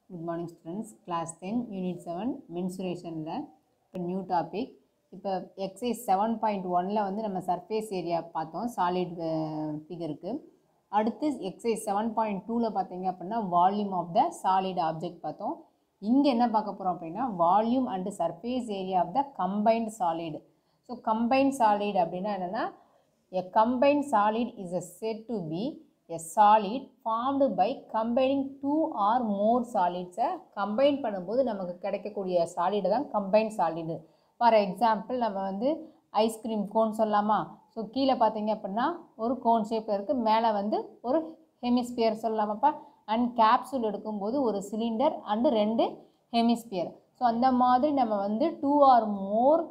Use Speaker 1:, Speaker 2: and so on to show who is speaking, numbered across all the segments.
Speaker 1: Good morning students class ten unit seven மென்சுரேஷனில் இப்போ new topic இப்போ எக்ஸைஸ் செவன் பாயிண்ட் ஒனில் வந்து நம்ம சர்ஃபேஸ் ஏரியா பார்த்தோம் சாலிட் ஃபிகருக்கு அடுத்து எக்ஸைஸ் செவன் பாயிண்ட் டூவில் பார்த்தீங்க அப்படின்னா volume of the solid object பார்த்தோம் இங்கே என்ன பார்க்க போகிறோம் அப்படின்னா volume and surface area of the combined solid so combined solid அப்படின்னா என்னென்னா A combined solid is a said to be a solid formed by combining two or more solids a combine பண்ணும்போது நமக்கு கிடைக்கக்கூடிய சாலிடு தான் combined solid for example நம்ம வந்து ice cream cone சொல்லலாமா so கீழே பார்த்தீங்க அப்படின்னா ஒரு கோன் ஷேப்பில் இருக்குது மேலே வந்து ஒரு ஹெமிஸ்பியர் சொல்லலாமாப்பா அண்ட் கேப்சூல் எடுக்கும்போது ஒரு சிலிண்டர் அண்டு ரெண்டு ஹெமிஸ்பியர் ஸோ அந்த மாதிரி நம்ம வந்து டூ ஆர் மோர்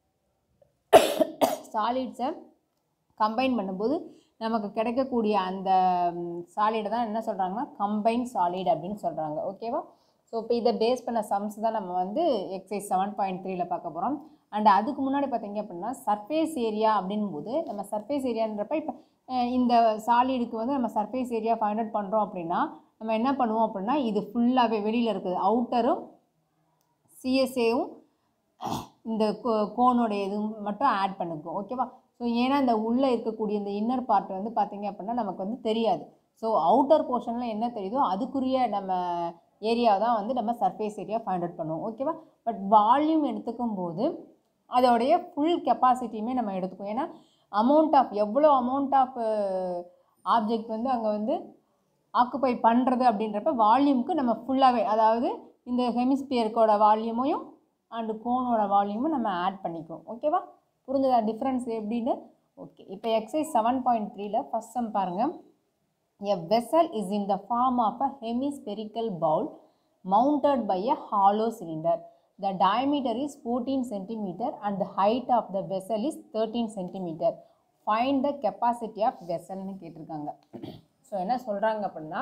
Speaker 1: சாலிட்ஸை கம்பைன் பண்ணும்போது நமக்கு கிடைக்கக்கூடிய அந்த சாலிடை தான் என்ன சொல்கிறாங்கன்னா கம்பைன் சாலிட் அப்படின்னு சொல்கிறாங்க ஓகேவா ஸோ இப்போ இதை பேஸ் பண்ண சம்ஸ் தான் நம்ம வந்து எக்ஸைஸ் செவன் பாயிண்ட் த்ரீல பார்க்க போகிறோம் அண்ட் அதுக்கு முன்னாடி பார்த்தீங்க அப்படின்னா சர்ஃபேஸ் ஏரியா அப்படின்போது நம்ம சர்ஃபேஸ் ஏரியான்றப்ப இப்போ இந்த சாலிடுக்கு வந்து நம்ம சர்ஃபேஸ் ஏரியா ஃபைண்ட் அவுட் பண்ணுறோம் அப்படின்னா நம்ம என்ன பண்ணுவோம் அப்படின்னா இது ஃபுல்லாகவே வெளியில் இருக்குது அவுட்டரும் சிஎஸ்ஏவும் இந்த கோ கோனோடைய இது மட்டும் ஆட் பண்ணிக்கும் ஓகேவா ஸோ ஏன்னா இந்த உள்ளே இருக்கக்கூடிய இந்த இன்னர் பார்ட் வந்து பார்த்திங்க அப்படின்னா நமக்கு வந்து தெரியாது ஸோ அவுட்டர் போர்ஷனில் என்ன தெரியுதோ அதுக்குரிய நம்ம ஏரியா தான் வந்து நம்ம சர்ஃபேஸ் ஏரியா ஃபைண்ட் அவுட் பண்ணுவோம் ஓகேவா பட் வால்யூம் எடுத்துக்கும் போது அதோடைய ஃபுல் கெப்பாசிட்டியுமே நம்ம எடுத்துக்குவோம் ஏன்னா அமௌண்ட் ஆஃப் எவ்வளோ அமௌண்ட் ஆஃப் ஆப்ஜெக்ட் வந்து அங்கே வந்து ஆக்குப்பை பண்ணுறது அப்படின்றப்ப வால்யூமுக்கு நம்ம ஃபுல்லாகவே அதாவது இந்த ஹெமிஸ்பியருக்கோட வால்யூமையும் அண்டு கோனோட வால்யூமும் நம்ம ஆட் பண்ணிக்குவோம் ஓகேவா புரிஞ்சதா டிஃப்ரென்ஸ் எப்படின்னு ஓகே இப்போ எக்ஸைஸ் செவன் பாயிண்ட் த்ரீல ஃபஸ்ட் சம் பாருங்கள் a vessel is in the form of a hemispherical bowl mounted by a hollow cylinder the diameter is fourteen centimeter and the height of the vessel is thirteen centimeter find the capacity of வெசல்னு கேட்டிருக்காங்க so என்ன சொல்கிறாங்க அப்படின்னா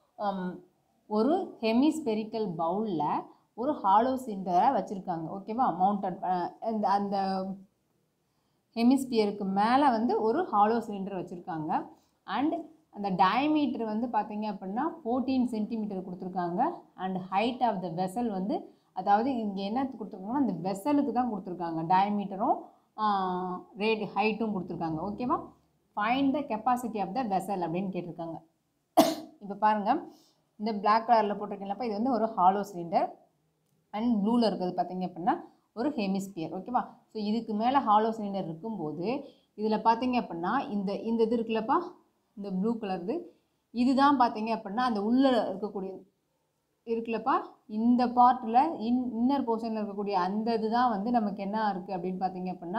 Speaker 1: ஒரு hemispherical பவுலில் ஒரு hollow சிலிண்டரை வச்சுருக்காங்க ஓகேவா மவுண்டட் அந்த அந்த ஹெமிஸ்பியருக்கு மேலே வந்து ஒரு ஹாலோ சிலிண்டர் வச்சுருக்காங்க அண்ட் அந்த டயமீட்டர் வந்து பார்த்தீங்க அப்படின்னா ஃபோர்டீன் சென்டிமீட்டர் கொடுத்துருக்காங்க and height of the vessel வந்து அதாவது இங்கே என்ன கொடுத்துருக்காங்கன்னா அந்த வெசலுக்கு தான் கொடுத்துருக்காங்க டயமீட்டரும் ரேட் ஹைட்டும் கொடுத்துருக்காங்க ஓகேவா find the capacity of the vessel அப்படின்னு கேட்டிருக்காங்க இப்போ பாருங்கள் இந்த பிளாக் கலரில் போட்டிருக்கீங்களப்ப இது வந்து ஒரு ஹாலோ சிலிண்டர் அண்ட் ப்ளூவில் இருக்கிறது பார்த்தீங்க அப்படின்னா ஒரு ஹெமிஸ்பியர் ஓகேவா ஸோ இதுக்கு மேலே ஹாலோ சிலிண்டர் இருக்கும்போது இதில் பார்த்தீங்க அப்படின்னா இந்த இந்த இது இருக்குல்லப்பா இந்த ப்ளூ கலர்து இதுதான் பார்த்தீங்க அப்படின்னா அந்த உள்ளே இருக்கக்கூடிய இருக்குல்லப்பா இந்த பார்ட்டில் இன் இன்னர் போர்ஷனில் இருக்கக்கூடிய அந்த இது தான் வந்து நமக்கு என்ன இருக்குது அப்படின்னு பார்த்தீங்க அப்படின்னா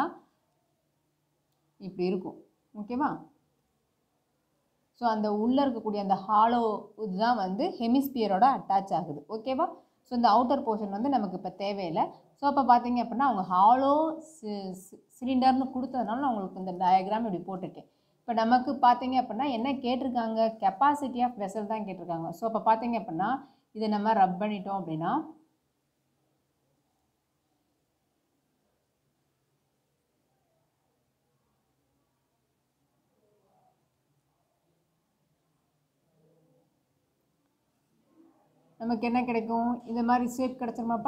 Speaker 1: இப்படி இருக்கும் ஓகேவா ஸோ அந்த உள்ளே இருக்கக்கூடிய அந்த ஹாலோ இதுதான் வந்து ஹெமிஸ்பியரோட அட்டாச் ஆகுது ஓகேவா ஸோ இந்த அவுட்டர் போர்ஷன் வந்து நமக்கு இப்போ தேவையில்லை ஸோ அப்போ பார்த்தீங்க அப்படின்னா அவங்க ஹாலோ சிலிண்டர்னு கொடுத்ததுனால நான் உங்களுக்கு இந்த டயக்ராம் இப்படி போட்டிருக்கேன் இப்போ நமக்கு பார்த்தீங்க அப்படின்னா என்ன கேட்டிருக்காங்க கெப்பாசிட்டி ஆஃப் வெசல் தான் கேட்டிருக்காங்க ஸோ அப்போ பார்த்தீங்க அப்படின்னா இதை நம்ம ரப் பண்ணிட்டோம் அப்படின்னா நமக்கு என்ன கிடைக்கும் இந்த மாதிரி ஷேப் கிடச்சிருமாப்பா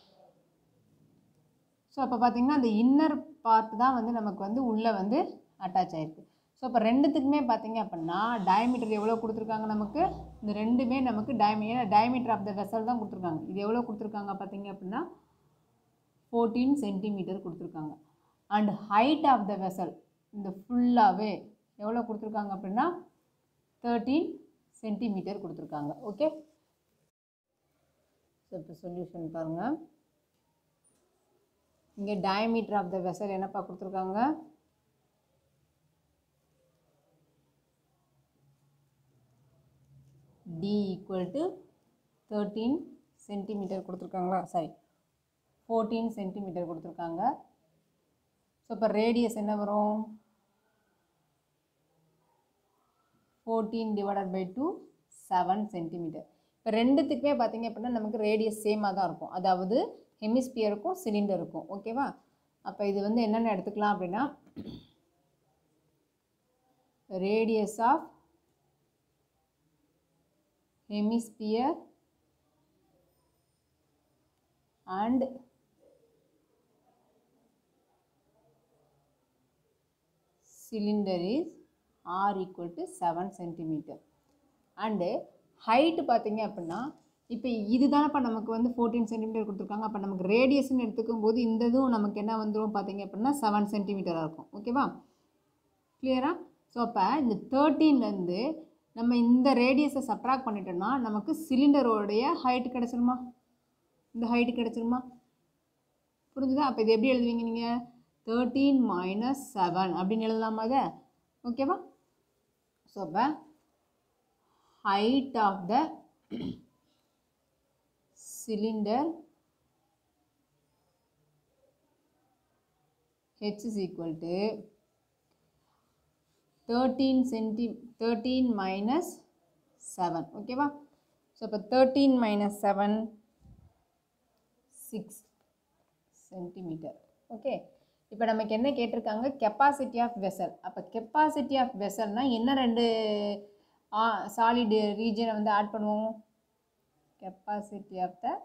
Speaker 1: ஸோ அப்போ பார்த்திங்கன்னா அந்த இன்னர் பார்ட் தான் வந்து நமக்கு வந்து உள்ளே வந்து அட்டாச் ஆகிருக்கு ஸோ இப்போ ரெண்டுத்துக்குமே பார்த்திங்க அப்படின்னா டயமீட்டர் எவ்வளோ கொடுத்துருக்காங்க நமக்கு இந்த ரெண்டுமே நமக்கு டயமீ ஏன்னா டயமீட்டர் ஆஃப் த வெசல் தான் கொடுத்துருக்காங்க இது எவ்வளோ கொடுத்துருக்காங்க பார்த்திங்க அப்படின்னா ஃபோர்டீன் சென்டிமீட்டர் கொடுத்துருக்காங்க and height of the vessel இந்த ஃபுல்லாகவே எவ்வளோ கொடுத்துருக்காங்க அப்படின்னா தேர்ட்டீன் சென்டிமீட்டர் கொடுத்துருக்காங்க ஓகே ஸோ இப்போ சொல்யூஷன் பாருங்கள் இங்கே டயமீட்டர் ஆஃப் த வெசல் என்னப்பா கொடுத்துருக்காங்க D equal to thirteen centimeter கொடுத்துருக்காங்களா சாரி ஃபோர்டீன் சென்டிமீட்டர் கொடுத்துருக்காங்க ஸோ இப்போ ரேடியஸ் என்ன வரும் fourteen divided by two seven centimeter இப்போ ரெண்டுத்துக்குமே பார்த்தீங்க அப்படின்னா நமக்கு ரேடியஸ் சேமாக தான் இருக்கும் அதாவது ஹெமிஸ்பியருக்கும் சிலிண்டருக்கும் ஓகேவா அப்போ இது வந்து என்னென்ன எடுத்துக்கலாம் அப்படின்னா radius of hemisphere and cylinder is r equal to 7 centimeter and height பார்த்தீங்க அப்படின்னா இப்போ இதுதானப்பா நமக்கு வந்து ஃபோர்டீன் சென்டிமீட்டர் கொடுத்துருக்காங்க அப்போ நமக்கு ரேடியஸ்ன்னு எடுத்துக்கும் போது இந்த இதுவும் நமக்கு என்ன வந்துடும் பார்த்தீங்க அப்படின்னா செவன் சென்டிமீட்டராக இருக்கும் ஓகேவா கிளியரா ஸோ அப்போ இந்த தேர்ட்டீன்லேருந்து நம்ம இந்த ரேடியஸை சப்ராக்ட் பண்ணிட்டோம்னா நமக்கு சிலிண்டரோடைய ஹைட் கிடச்சிருமா இந்த ஹைட்டு கிடச்சிருமா புரிஞ்சுதா அப்போ இது எப்படி எழுதுவீங்க நீங்கள் தேர்ட்டீன் மைனஸ் செவன் அப்படின்னு எழுதலாமா அதை ஓகேவா ஸோ அப்போ height of the cylinder h is equal to 13 centi 13 minus 7 ஓகேவா ஸோ இப்போ thirteen minus seven six centimeter okay இப்போ நமக்கு என்ன கேட்டிருக்காங்க கெப்பாசிட்டி ஆஃப் வெசல் அப்போ கெப்பாசிட்டி ஆஃப் வெசல்னால் என்ன ரெண்டு சாலிடு ரீஜனை வந்து ஆட் பண்ணுவோம் கெப்பாசிட்டி ஆஃப் த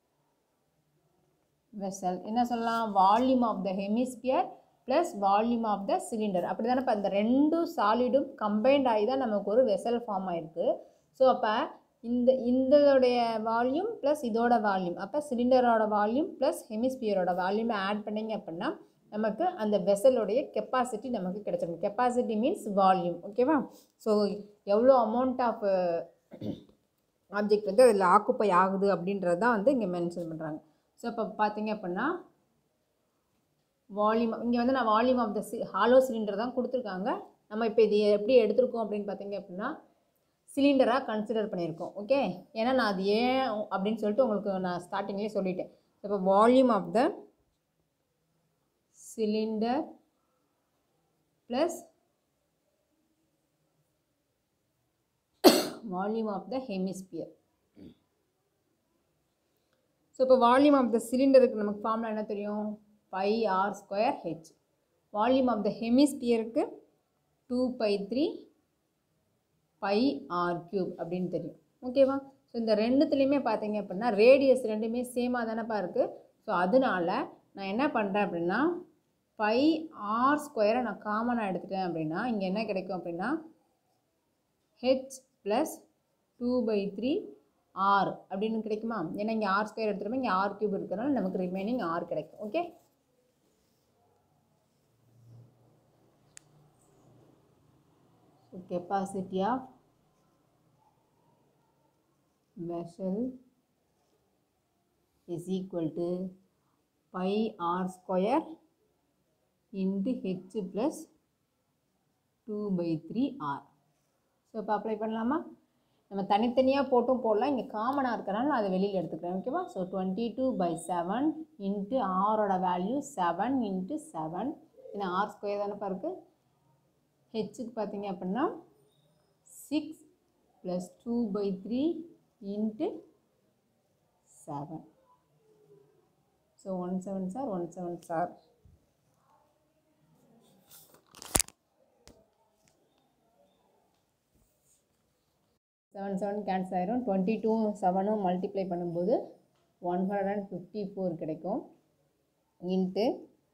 Speaker 1: வெசல் என்ன சொல்லலாம் volume of the hemisphere plus volume of the cylinder அப்படி தானே இப்போ அந்த ரெண்டும் சாலிடும் கம்பைன்ட் ஆகி தான் நமக்கு ஒரு வெசல் ஃபார்ம் ஆயிருக்கு ஸோ அப்போ இந்த இந்தோடைய வால்யூம் ப்ளஸ் இதோட வால்யூம் அப்போ சிலிண்டரோட வால்யூம் ப்ளஸ் ஹெமிஸ்பியரோட வால்யூமை ஆட் பண்ணிங்க அப்படின்னா நமக்கு அந்த வெசலுடைய கெப்பாசிட்டி நமக்கு கிடைச்சிடும் கெப்பாசிட்டி மீன்ஸ் வால்யூம் ஓகேவா ஸோ எவ்வளோ அமௌண்ட் ஆஃப் ஆப்ஜெக்ட் வந்து அதில் ஆக்குப்பை ஆகுது அப்படின்றது தான் வந்து இங்கே மென்ஷன் பண்ணுறாங்க ஸோ இப்போ பார்த்தீங்க அப்படின்னா வால்யூம் இங்கே வந்து நான் volume of the C hollow cylinder தான் கொடுத்துருக்காங்க நம்ம இப்போ இது எப்படி எடுத்திருக்கோம் அப்படின்னு பார்த்தீங்க அப்படின்னா சிலிண்டராக கன்சிடர் பண்ணியிருக்கோம் ஓகே ஏன்னா நான் அது ஏன் அப்படின்னு சொல்லிட்டு உங்களுக்கு நான் ஸ்டார்டிங்லேயே சொல்லிட்டேன் இப்போ volume of the cylinder plus volume of the hemisphere. So இப்போ வால்யூம் ஆஃப் த சிலிண்டருக்கு நமக்கு ஃபார்முலா என்ன தெரியும் pi r square h volume of the ஹெமிஸ்பியருக்கு two by three pi r cube அப்படின்னு தெரியும் ஓகேவா ஸோ இந்த ரெண்டுத்துலேயுமே பார்த்தீங்க அப்படின்னா ரேடியஸ் ரெண்டுமே சேமாக தானேப்பா இருக்குது ஸோ அதனால நான் என்ன பண்ணுறேன் அப்படின்னா பை ஆர் ஸ்கொயரை நான் காமனாக எடுத்துட்டேன் அப்படின்னா இங்கே என்ன கிடைக்கும் அப்படின்னா h plus two by three r அப்படின்னு கிடைக்குமா ஏன்னா இங்கே ஆர் ஸ்கொயர் எடுத்துருப்போம் இங்கே ஆர் கியூப் இருக்கிறனால நமக்கு ரிமைனிங் ஆர் கிடைக்கும் okay so capacity of vessel is equal to pi r square into h plus 2 by 3 r ஸோ இப்போ அப்ளை பண்ணலாமா நம்ம தனித்தனியாக போட்டும் போடலாம் இங்கே காமனாக இருக்கிறனால நான் அதை வெளியில் எடுத்துக்கிறேன் ஓகேவா so twenty two by seven into ஆரோட வேல்யூ செவன் இன்ட்டு செவன் ஏன்னா ஆர் ஸ்கொயர் தானேப்பா இருக்குது ஹெச்சுக்கு பார்த்தீங்க அப்படின்னா six plus two by three into seven so one seven sir one seven sir seven seven cancel ஆயிரும் டுவெண்ட்டி டூ செவனும் multiply பண்ணும்போது one hundred and fifty four கிடைக்கும் இன்ட்டு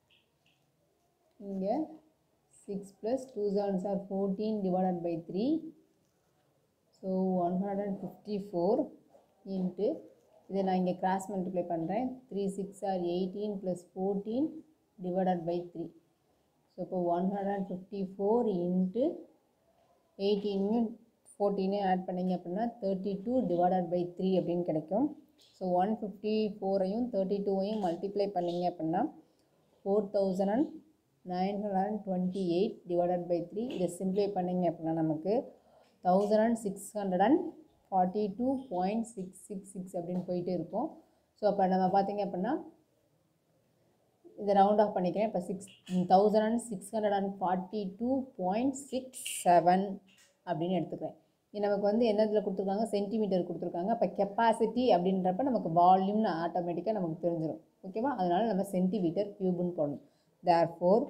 Speaker 1: இங்கே six plus two seven sir fourteen divided by three so one hundred and fifty four into இதை நான் இங்கே cross multiply பண்ணுறேன் three six or eighteen plus fourteen divided by three so இப்போ one hundred and fifty four into எயிட்டீனையும் ஃபோர்டீனையும் add பண்ணிங்க அப்படின்னா thirty two divided by three அப்படின்னு கிடைக்கும் ஸோ ஒன் ஃபிஃப்டி ஃபோரையும் தேர்ட்டி டூவையும் மல்டிப்ளை பண்ணிங்க அப்படின்னா four thousand and nine hundred and twenty eight divided by three இதை சிம்ப்ளை பண்ணிங்க அப்படின்னா நமக்கு thousand and six hundred and forty two point six six six அப்படின்னு போயிட்டே இருக்கும் ஸோ அப்போ நம்ம பார்த்தீங்க அப்படின்னா இதை ரவுண்ட் ஆஃப் பண்ணிக்கிறேன் இப்போ six thousand and six hundred and forty two point six seven அப்படின்னு எடுத்துக்கிறேன் இது நமக்கு வந்து என்னதில் கொடுத்துருக்காங்க சென்டிமீட்டர் கொடுத்துருக்காங்க அப்போ கெப்பாசிட்டி அப்படின்றப்ப நமக்கு வால்யூம்னு ஆட்டோமேட்டிக்காக நமக்கு தெரிஞ்சிடும் ஓகேவா அதனால நம்ம சென்டிமீட்டர் க்யூப்னு போடணும் therefore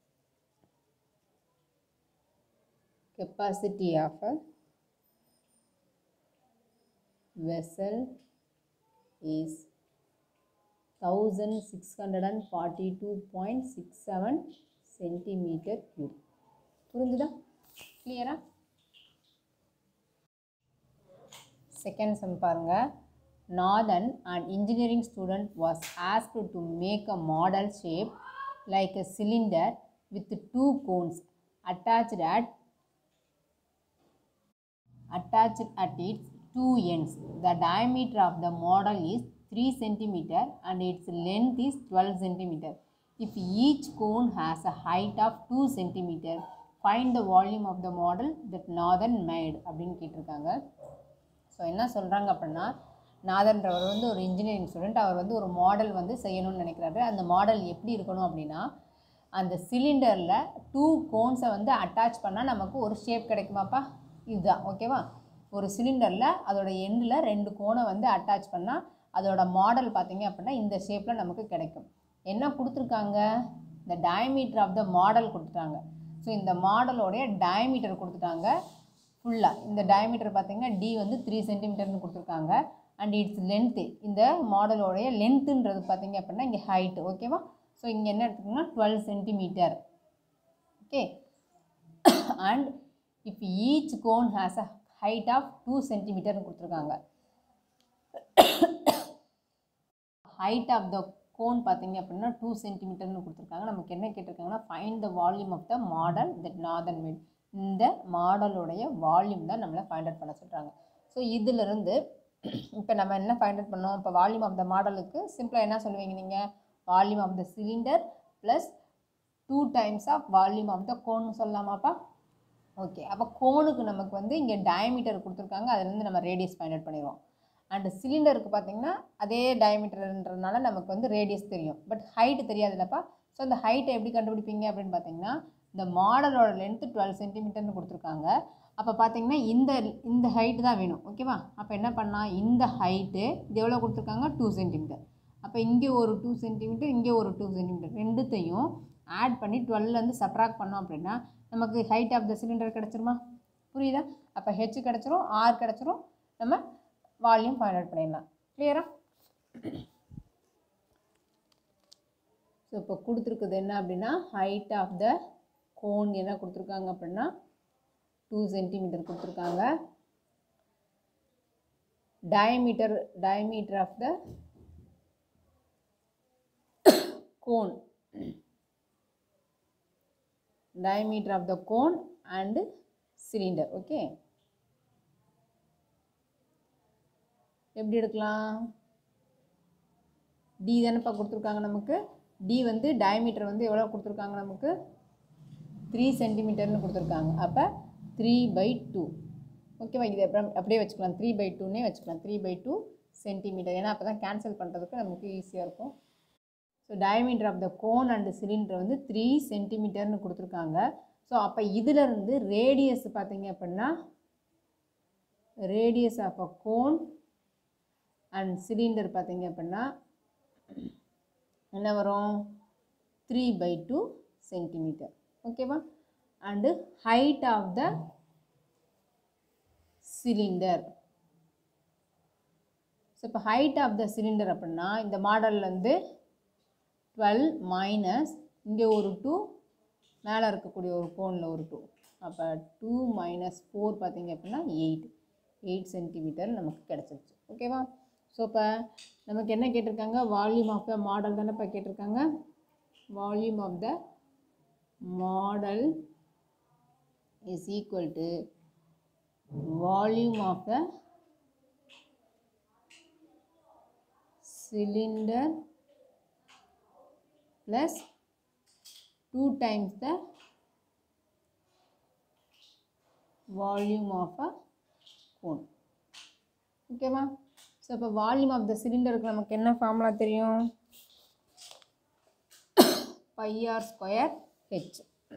Speaker 1: capacity of a vessel is thousand six hundred and forty two point six seven centimeter cube புரிஞ்சுதா கிளியரா செகண்ட் சம் பாருங்க Nathan and engineering student was asked to make a model shape like a cylinder with two cones attached at attached at its two ends. The diameter of the model is 3 cm and its length is 12 cm. If each cone has a height of 2 cm, find the volume of the model that Northern made அப்படின்னு கேட்டிருக்காங்க so என்ன சொல்கிறாங்க அப்படின்னா நாதன்றவர் வந்து ஒரு engineering student அவர் வந்து ஒரு model வந்து செய்யணும்னு நினைக்கிறாரு அந்த மாடல் எப்படி இருக்கணும் அப்படின்னா அந்த சிலிண்டரில் டூ கோன்ஸை வந்து அட்டாச் பண்ணால் நமக்கு ஒரு ஷேப் கிடைக்குமாப்பா இதுதான் ஓகேவா ஒரு சிலிண்டரில் அதோட எண்டில் ரெண்டு கோனை வந்து அட்டாச் பண்ணால் அதோட மாடல் பார்த்தீங்க அப்படின்னா இந்த ஷேப்பில் நமக்கு கிடைக்கும் என்ன கொடுத்துருக்காங்க இந்த டயமீட்டர் ஆஃப் த மாடல் கொடுத்துட்டாங்க ஸோ இந்த மாடலோடைய டயமீட்டர் கொடுத்துட்டாங்க ஃபுல்லாக இந்த டயமீட்டர் பார்த்தீங்கன்னா டி வந்து த்ரீ சென்டிமீட்டர்னு கொடுத்துருக்காங்க அண்ட் இட்ஸ் லென்த்து இந்த மாடலோடைய லென்த்துன்றது பார்த்தீங்க அப்படின்னா இங்கே ஹைட்டு ஓகேவா ஸோ இங்கே என்ன எடுத்துக்கோங்கன்னா twelve centimeter okay and if each cone has a height of two சென்டிமீட்டர்னு கொடுத்துருக்காங்க ஹைட் ஆஃப் த கோன் பார்த்தீங்க அப்படின்னா டூ சென்டிமீட்டர்னு கொடுத்துருக்காங்க நமக்கு என்ன கேட்டிருக்காங்கன்னா find the volume of the model that northern made இந்த மாடலுடைய வால்யூம் தான் நம்மளை ஃபைண்ட் அவுட் பண்ண சொல்கிறாங்க ஸோ இதிலிருந்து இப்போ நம்ம என்ன ஃபைண்ட் அவுட் பண்ணோம் இப்போ வால்யூம் ஆஃப் த மாடலுக்கு சிம்பிளாக என்ன சொல்லுவீங்க நீங்கள் volume of the cylinder plus two times of volume of the கோன்னு சொல்லலாமாப்பா ஓகே அப்போ கோனுக்கு நமக்கு வந்து இங்கே டயமீட்டர் கொடுத்துருக்காங்க அதுலேருந்து நம்ம ரேடியஸ் ஃபைண்ட் அவுட் பண்ணிடுவோம் அண்ட் சிலிண்டருக்கு பார்த்தீங்கன்னா அதே டயமீட்டர்ன்றதுனால நமக்கு வந்து ரேடியஸ் தெரியும் பட் ஹைட்டு தெரியாதுல்லப்பா ஸோ அந்த ஹைட்டை எப்படி கண்டுபிடிப்பீங்க அப்படின்னு பார்த்தீங்கன்னா இந்த மாடலோட லென்த்து டுவெல் சென்டிமீட்டர்னு கொடுத்துருக்காங்க அப்போ பார்த்தீங்கன்னா இந்த இந்த ஹைட்டு தான் வேணும் ஓகேவா அப்போ என்ன பண்ணலாம் இந்த ஹைட்டு இது எவ்வளோ கொடுத்துருக்காங்க டூ சென்டிமீட்டர் அப்போ இங்கே ஒரு டூ சென்டிமீட்டர் இங்கே ஒரு டூ சென்டிமீட்டர் ரெண்டுத்தையும் ஆட் பண்ணி டுவெல்லேருந்து சப்ராக்ட் பண்ணோம் அப்படின்னா நமக்கு ஹைட் ஆஃப் த சிலிண்டர் கிடச்சிருமா புரியுதா அப்போ ஹெச் கிடச்சிரும் ஆர் கிடச்சிரும் நம்ம வால்யூம் ஃபைண்ட் அவுட் பண்ணிடலாம் கிளியரா ஸோ இப்போ கொடுத்துருக்குது என்ன அப்படின்னா ஹைட் ஆஃப் த கோன் என்ன கொடுத்துருக்காங்க அப்படின்னா டூ சென்டிமீட்டர் கொடுத்துருக்காங்க diameter diameter of the cone diameter of the cone and cylinder okay எப்படி எடுக்கலாம் டி தானேப்பா கொடுத்துருக்காங்க நமக்கு டி வந்து டயமீட்டர் வந்து எவ்வளோ கொடுத்துருக்காங்க நமக்கு த்ரீ சென்டிமீட்டர்னு கொடுத்துருக்காங்க அப்போ த்ரீ பை டூ ஓகேவா இது அப்புறம் அப்படியே வச்சுக்கலாம் த்ரீ பை டூன்னே வச்சுக்கலாம் த்ரீ பை டூ சென்டிமீட்டர் ஏன்னா அப்போ தான் கேன்சல் பண்ணுறதுக்கு நமக்கு ஈஸியாக இருக்கும் so diameter of the cone and cylinder வந்து த்ரீ சென்டிமீட்டர்னு கொடுத்துருக்காங்க ஸோ அப்போ இதிலிருந்து ரேடியஸ் பார்த்தீங்க அப்படின்னா radius of a cone and cylinder பார்த்தீங்க அப்படின்னா என்ன வரும் த்ரீ பை டூ சென்டிமீட்டர் ஓகேவா and height of the cylinder so இப்போ ஹைட் ஆஃப் த சிலிண்டர் அப்படின்னா இந்த மாடல்லேருந்து டுவெல் மைனஸ் இங்கே ஒரு டூ மேலே இருக்கக்கூடிய ஒரு கோனில் ஒரு டூ அப்போ டூ மைனஸ் ஃபோர் பார்த்தீங்க அப்படின்னா எயிட் எயிட் சென்டிமீட்டர் நமக்கு கிடச்சிருச்சு ஓகேவா ஸோ இப்போ நமக்கு என்ன கேட்டிருக்காங்க வால்யூம் ஆஃப் த மாடல் தானே இப்போ கேட்டிருக்காங்க volume of the model is equal to volume of the cylinder plus 2 times the volume of a cone ஓகேவா ஸோ இப்போ வால்யூம் ஆஃப் த சிலிண்டருக்கு நமக்கு என்ன ஃபார்முலா தெரியும் pi r square h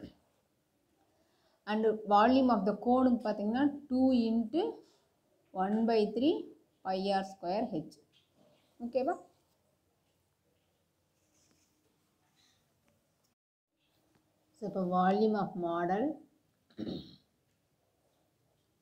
Speaker 1: and volume of the கோனுக்கு பார்த்தீங்கன்னா two into one by three pi r square h ஓகேவா so இப்போ volume of model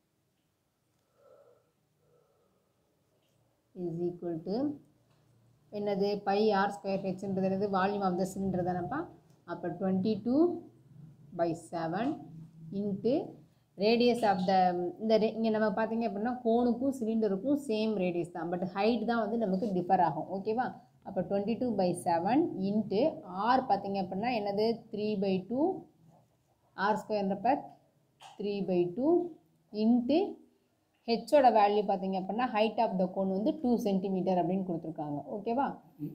Speaker 1: is equal to என்னது பை ஆர் ஸ்கொயர் ஹெச்ன்றது என்னது வால்யூம் ஆஃப் த சிலிண்டர் தானேப்பா அப்போ twenty two by seven into radius of the இந்த இங்கே நம்ம பார்த்தீங்க அப்படின்னா கோனுக்கும் சிலிண்டருக்கும் சேம் ரேடியஸ் தான் பட் ஹைட் தான் வந்து நமக்கு டிஃபர் ஆகும் ஓகேவா அப்போ twenty two by seven into r பார்த்தீங்க அப்படின்னா என்னது த்ரீ பை டூ ஆர் ஸ்கொயர்ன்றப்ப த்ரீ பை டூ இன்ட்டு ஹெச்சோட வேல்யூ பார்த்தீங்க அப்படின்னா ஹைட் ஆஃப் த கோன் வந்து டூ சென்டிமீட்டர் அப்படின்னு கொடுத்துருக்காங்க ஓகேவா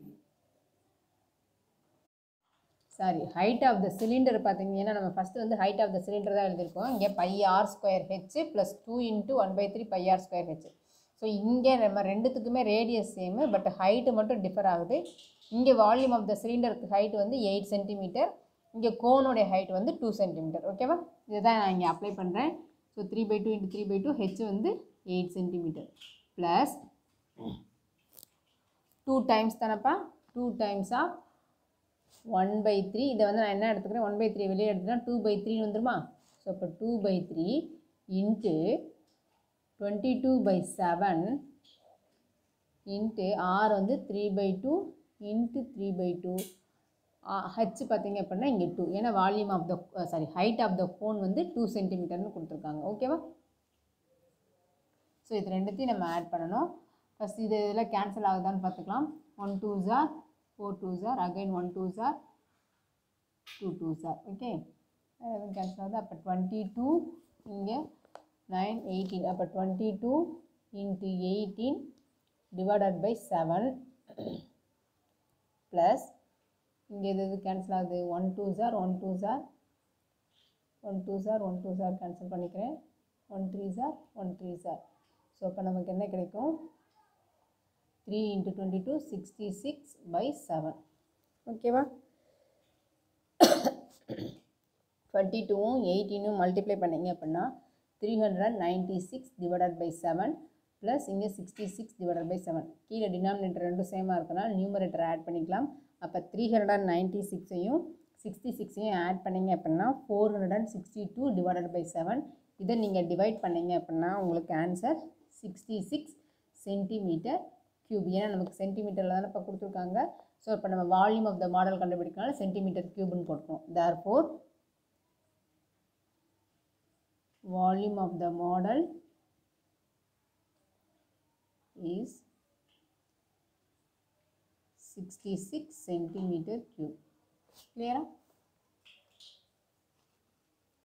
Speaker 1: sorry height of the cylinder பார்த்தீங்கன்னா நம்ம ஃபஸ்ட்டு வந்து ஹைட் ஆஃப் த சிலிண்டர் தான் எழுதியிருக்கோம் இங்கே pi r square h plus two into one by three pi r square h so இங்கே நம்ம ரெண்டுத்துக்குமே ரேடியஸ் சேமு பட் ஹைட்டு மட்டும் டிஃபர் ஆகுது இங்கே வால்யூம் ஆஃப் த சிலிண்டருக்கு ஹைட் வந்து எயிட் சென்டிமீட்டர் இங்கே கோனுடைய ஹைட் வந்து டூ சென்டிமீட்டர் ஓகேவா இதுதான் நான் இங்கே அப்ளை பண்ணுறேன் so three by two into three by two h வந்து eight centimetre plus two times தானப்பா two times of one by three இதை வந்து நான் என்ன எடுத்துக்கிறேன் ஒன் பை த்ரீ வெளியே எடுத்துட்டா டூ பை த்ரீ வந்துருமா ஸோ அப்போ two by three into twenty two by seven into r வந்து three by two into three by two h பார்த்தீங்க அப்படின்னா இங்கே டூ ஏன்னா volume of the sorry height of the cone வந்து two சென்டிமீட்டர்னு கொடுத்துருக்காங்க ஓகேவா ஸோ இது ரெண்டுத்தையும் நம்ம ஆட் பண்ணணும் ஃபஸ்ட் இது இதில் கேன்சல் ஆகுதான்னு பார்த்துக்கலாம் one two are four two are again one two are two two are okay எதுவும் கேன்சல் ஆகுது அப்போ டுவெண்ட்டி டூ இங்கே நைன் எயிட்டீன் அப்போ twenty two into eighteen divided by seven plus இங்கே எது எது கேன்சல் ஆகுது one two are one two are one two are one two are cancel பண்ணிக்கிறேன் one three are one three are so அப்போ நமக்கு என்ன கிடைக்கும் three into twenty two sixty six by seven ஓகேவா டுவெண்ட்டி டூவும் எயிட்டீனும் மல்டிப்ளை பண்ணிங்க அப்படின்னா three hundred ninety six divided by seven plus இங்கே sixty six divided by seven கீழே டினாமினேட்டர் ரெண்டும் சேமாக இருக்கனால நியூமரேட்டர் ஆட் பண்ணிக்கலாம் அப்போ த்ரீ ஹண்ட்ரட் நைன்ட்டி சிக்ஸையும் சிக்ஸ்டி சிக்ஸையும் ஆட் பண்ணிங்க அப்படின்னா four hundred and sixty two divided by seven இதை நீங்கள் டிவைட் பண்ணிங்க அப்படின்னா உங்களுக்கு answer sixty six centimetre cube ஏன்னா நமக்கு சென்டிமீட்டரில் தானே இப்போ கொடுத்துருக்காங்க ஸோ இப்போ நம்ம வால்யூம் ஆஃப் த மாடல் கண்டுபிடிக்கனால சென்டிமீட்டர் க்யூப்னு போட்டுருவோம் therefore volume of the model is 66 centimeter cube clear